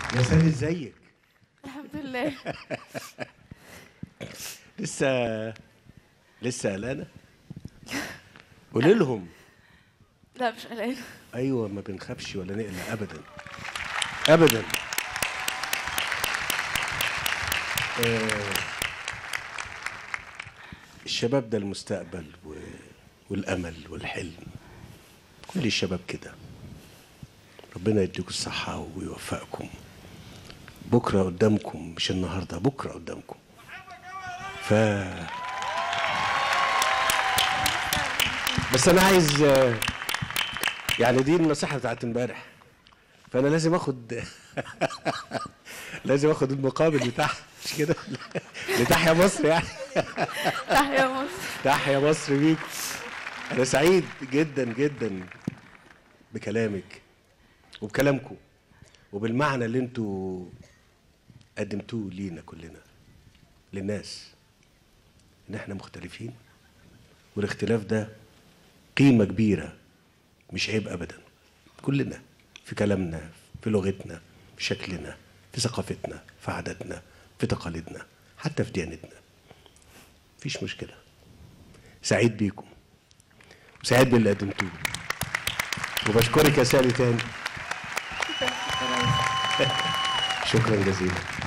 يا سالي ازيك الحمد لله لسه لسه قلقانه قولي لهم لا مش قلقانة ايوه ما بنخافش ولا نقلق ابدا ابدا آه، الشباب ده المستقبل و... والامل والحلم كل الشباب كده ربنا يديكم الصحة ويوفقكم بكرة قدامكم مش النهاردة بكرة قدامكم ف بس أنا عايز آه، يعني دي النصيحة بتاعت امبارح فأنا لازم آخد لازم آخد المقابل بتاعها مش كده لتحيا مصر يعني تحيا مصر تحيا مصر بيكم انا سعيد جدا جدا بكلامك وبكلامكم وبالمعنى اللي انتوا قدمتوه لينا كلنا للناس ان احنا مختلفين والاختلاف ده قيمة كبيرة مش عيب ابدا كلنا في كلامنا في لغتنا في شكلنا في ثقافتنا في عاداتنا في تقاليدنا حتى في ديانتنا مفيش مشكله سعيد بيكم وسعيد باللي قدمتوه وبشكرك يا سالي تاني شكرا جزيلا